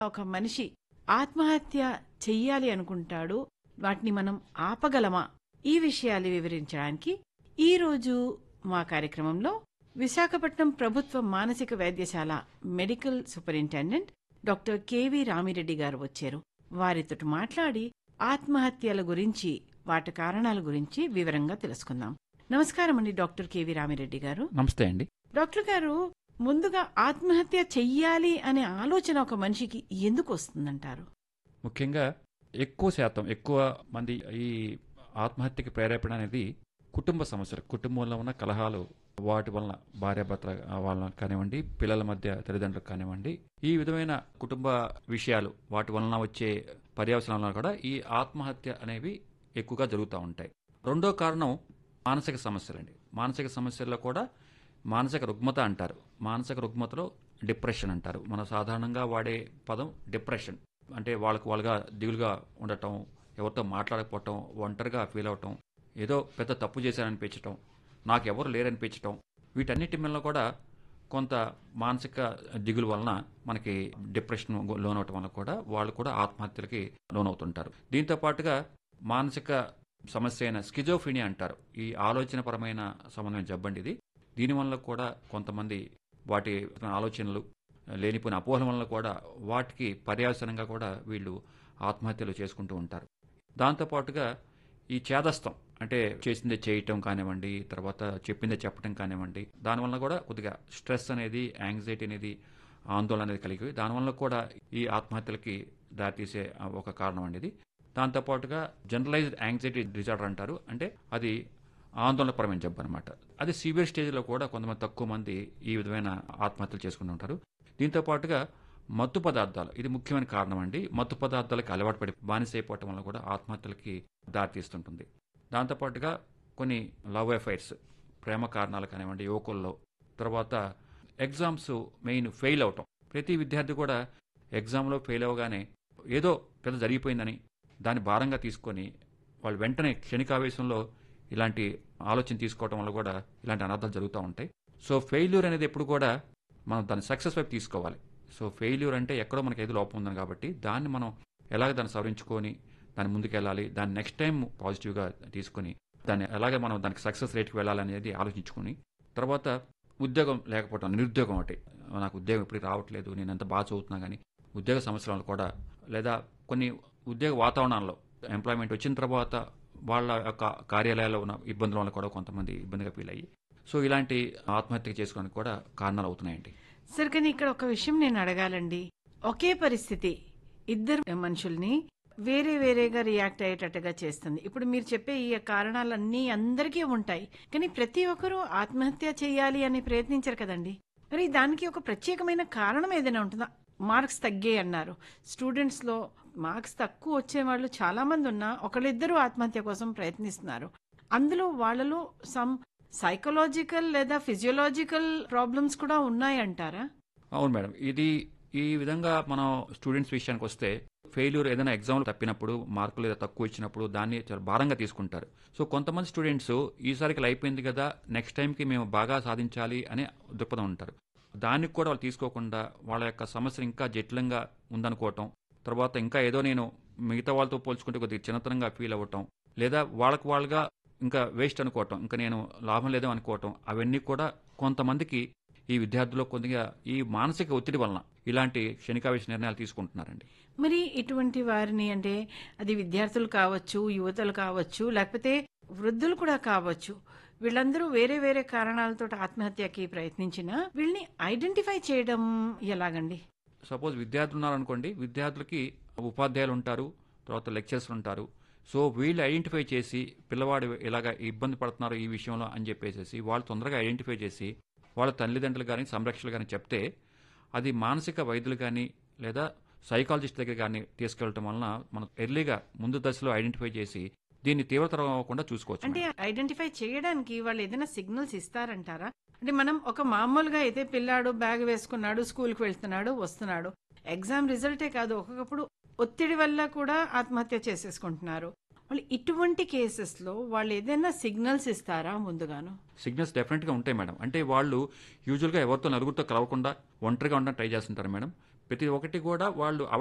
ఒక మనిషి ఆత్మహత్య చెయ్యాలి అనుకుంటాడు వాటిని మనం ఆపగలమా ఈ విషయాలు వివరించడానికి ఈ రోజు మా కార్యక్రమంలో విశాఖపట్నం ప్రభుత్వ మానసిక వైద్యశాల medical superintendent doctor K V Ramireddy garu వచ్చారు వారితో మాట్లాడి ఆత్మహత్యల గురించి వాటి కారణాల గురించి వివరంగా తెలుసుకుందాం నమస్కారం అండి డాక్టర్ కెవి రామిరెడ్డి గారు నమస్తే అండి డాక్టర్ గారు ముందుగా ఆత్మహత్య చెయ్యాలి అనే ఆలోచన ఒక మనిషికి ఎందుకు వస్తుందంటారు ముఖ్యంగా ఎక్కువ శాతం ఎక్కువ మంది ఈ ఆత్మహత్యకి ప్రేరేపణ అనేది కుటుంబ సమస్యలు కుటుంబంలో ఉన్న కలహాలు వాటి వలన భార్యాభర్తల వాళ్ళ కానివ్వండి పిల్లల మధ్య తల్లిదండ్రులకు కానివ్వండి ఈ విధమైన కుటుంబ విషయాలు వాటి వలన వచ్చే పర్యవసనాల వలన కూడా ఈ ఆత్మహత్య అనేవి ఎక్కువగా జరుగుతూ ఉంటాయి రెండో కారణం మానసిక సమస్యలండి మానసిక సమస్యల్లో కూడా మానసిక రుగ్మత అంటారు మానసిక రుగ్మతలో డిప్రెషన్ అంటారు మనం సాధారణంగా వాడే పదం డిప్రెషన్ అంటే వాళ్ళకు వాళ్ళుగా దిగులుగా ఉండటం ఎవరితో మాట్లాడకపోవటం ఒంటరిగా ఫీల్ అవటం ఏదో పెద్ద తప్పు చేశాననిపించటం నాకు ఎవరు లేరనిపించటం వీటన్నిటి మీద కూడా కొంత మానసిక దిగులు వలన మనకి డిప్రెషన్ లోనవటం వలన కూడా వాళ్ళు కూడా ఆత్మహత్యలకి లోనవుతుంటారు దీంతో పాటుగా మానసిక సమస్య అయిన స్కిజోఫినియా అంటారు ఈ ఆలోచనపరమైన సంబంధమైన జబ్బండి ఇది దీనివల్ల కూడా కొంతమంది వాటి ఆలోచనలు లేనిపోయిన అపోహల వల్ల కూడా వాటికి పర్యావసనంగా కూడా వీళ్ళు ఆత్మహత్యలు చేసుకుంటూ ఉంటారు దాంతోపాటుగా ఈ చేదస్తం అంటే చేసిందే చేయటం కానివ్వండి తర్వాత చెప్పిందే చెప్పడం కానివ్వండి దానివల్ల కూడా కొద్దిగా స్ట్రెస్ అనేది యాంగ్జైటీ అనేది ఆందోళన అనేది కలిగి దానివల్ల కూడా ఈ ఆత్మహత్యలకి దారితీసే ఒక కారణం అనేది దాంతోపాటుగా జనరలైజ్డ్ యాంగ్జైటీ డిజార్డర్ అంటారు అంటే అది ఆందోళనపరమైన జబ్బు అనమాట అది సివియర్ స్టేజ్లో కూడా కొంతమంది తక్కువ మంది ఈ విధమైన ఆత్మహత్యలు చేసుకుంటూ ఉంటారు దీంతో పాటుగా మత్తు పదార్థాలు ఇది ముఖ్యమైన కారణం అండి మత్తు పదార్థాలకి అలవాటు పడి బానిస అయిపోవటం వల్ల కూడా ఆత్మహత్యలకి దారితీస్తుంటుంది దాంతోపాటుగా కొన్ని లవ్ అఫైర్స్ ప్రేమ కారణాలు కానివ్వండి యువకుల్లో తర్వాత ఎగ్జామ్స్ మెయిన్ ఫెయిల్ అవటం ప్రతి విద్యార్థి కూడా ఎగ్జామ్లో ఫెయిల్ అవ్వగానే ఏదో పెద్ద జరిగిపోయిందని దాన్ని భారంగా తీసుకొని వాళ్ళు వెంటనే క్షణికావేశంలో ఇలాంటి ఆలోచన తీసుకోవటం వల్ల కూడా ఇలాంటి అనర్థాలు జరుగుతూ ఉంటాయి సో ఫెయిల్యూర్ అనేది ఎప్పుడు కూడా మనం దాన్ని సక్సెస్ వైపు తీసుకోవాలి సో ఫెయిల్యూర్ అంటే ఎక్కడో మనకి ఏదో లోపం ఉందని కాబట్టి దాన్ని మనం ఎలాగ దాన్ని సవరించుకొని దాన్ని ముందుకెళ్ళాలి దాన్ని నెక్స్ట్ టైం పాజిటివ్గా తీసుకొని దాన్ని ఎలాగ మనం దానికి సక్సెస్ రేట్కి వెళ్ళాలనేది ఆలోచించుకొని తర్వాత ఉద్యోగం లేకపోవడం నిరుద్యోగం ఒకటి నాకు ఉద్యోగం ఇప్పుడు రావట్లేదు నేను ఎంత బాగా చదువుతున్నా కానీ ఉద్యోగ సమస్యల కూడా లేదా కొన్ని ఉద్యోగ వాతావరణాల్లో ఎంప్లాయ్మెంట్ వచ్చిన తర్వాత వాళ్ళ యొక్క కార్యాలయాల్లో ఉన్న ఇబ్బందుల వల్ల కూడా కొంతమంది ఇబ్బందిగా ఫీల్ అయ్యి సో ఇలాంటి ఆత్మహత్య చేసుకోవడానికి కూడా కారణాలు అవుతున్నాయండి సరే కానీ ఇక్కడ ఒక విషయం నేను అడగాలండి ఒకే పరిస్థితి ఇద్దరు మనుషుల్ని వేరే వేరేగా రియాక్ట్ అయ్యేటట్టుగా చేస్తుంది ఇప్పుడు మీరు చెప్పే ఈ కారణాలన్నీ అందరికీ ఉంటాయి కానీ ప్రతి ఒక్కరూ ఆత్మహత్య చేయాలి అని ప్రయత్నించరు కదండి మరి దానికి ఒక ప్రత్యేకమైన కారణం ఏదైనా ఉంటుందా మార్క్స్ తగ్గే అన్నారు స్టూడెంట్స్ లో మార్క్స్ తక్కువ వచ్చే వాళ్ళు చాలా మంది ఉన్నా ఒకళ్ళిద్దరూ ఆత్మహత్య కోసం ప్రయత్నిస్తున్నారు అందులో వాళ్ళలో సమ్ సైకలాజికల్ లేదా ఫిజియోలాజికల్ ప్రాబ్లమ్స్ కూడా ఉన్నాయంటారా అవును మేడం ఇది ఈ విధంగా మనం స్టూడెంట్స్ విషయానికి వస్తే ఫెయిల్యూర్ ఏదైనా ఎగ్జామ్లో తప్పినప్పుడు మార్కులు ఏదో తక్కువ ఇచ్చినప్పుడు దాన్ని చాలా భారంగా తీసుకుంటారు సో కొంతమంది స్టూడెంట్స్ ఈసారికి ఇలా అయిపోయింది కదా నెక్స్ట్ టైంకి మేము బాగా సాధించాలి అనే దృక్పథం ఉంటారు దానికి కూడా వాళ్ళు తీసుకోకుండా వాళ్ళ యొక్క సమస్య ఇంకా జటిలంగా ఉందనుకోవటం తర్వాత ఇంకా ఏదో నేను మిగతా వాళ్ళతో పోల్చుకుంటే కొద్దిగా చిన్నతనంగా ఫీల్ అవ్వటం లేదా వాళ్ళకు వాళ్ళుగా ఇంకా వేస్ట్ అనుకోవటం ఇంకా నేను లాభం లేదో అనుకోవటం అవన్నీ కూడా కొంతమందికి ఈ విద్యార్థుల్లో కొద్దిగా ఈ మానసిక ఒత్తిడి వలన ఇలాంటి క్షణికావేశ నిర్ణయాలు తీసుకుంటున్నారండి మరి ఇటువంటి వారిని అంటే అది విద్యార్థులు కావచ్చు యువతలు కావచ్చు లేకపోతే వృద్ధులు కూడా కావచ్చు వీళ్ళందరూ వేరే వేరే కారణాలతో ఆత్మహత్యకి ప్రయత్నించినా వీళ్ళని ఐడెంటిఫై చేయడం ఎలాగండి సపోజ్ విద్యార్థులు ఉన్నారనుకోండి విద్యార్థులకి ఉపాధ్యాయులు ఉంటారు తర్వాత లెక్చర్స్ ఉంటారు సో వీళ్ళు ఐడెంటిఫై చేసి పిల్లవాడు ఇలాగ ఇబ్బంది పడుతున్నారు ఈ విషయంలో అని చెప్పేసి వాళ్ళు తొందరగా ఐడెంటిఫై చేసి వాళ్ళ తల్లిదండ్రులు కానీ సంరక్షకులు కానీ చెప్తే అది మానసిక వైద్యులు కానీ లేదా సైకాలజిస్ట్ దగ్గర కానీ తీసుకెళ్ళటం వలన మనం ఎర్లీగా ముందు దశలో ఐడెంటిఫై చేసి దీన్ని తీవ్రతరం అవ్వకుండా చూసుకోవచ్చు అంటే ఐడెంటిఫై చేయడానికి వాళ్ళు ఏదైనా సిగ్నల్స్ ఇస్తారంటారా అంటే మనం ఒక మామూలుగా అయితే పిల్లాడు బ్యాగ్ వేసుకున్నాడు స్కూల్కి వెళ్తున్నాడు వస్తున్నాడు ఎగ్జామ్ రిజల్టే కాదు ఒక్కొక్కప్పుడు ఒత్తిడి వల్ల కూడా ఆత్మహత్య చేసేసుకుంటున్నారు వాళ్ళు ఇటువంటి కేసెస్ లో వాళ్ళు ఏదైనా సిగ్నల్స్ ఇస్తారా ముందుగాను సిగ్నల్స్ డెఫినెట్గా ఉంటాయి మేడం అంటే వాళ్ళు యూజువల్గా ఎవరితో నలుగురితో కలవకుండా ఒంటరిగా ఉండడం ట్రై చేస్తుంటారు మేడం ప్రతి ఒక్కటి కూడా వాళ్ళు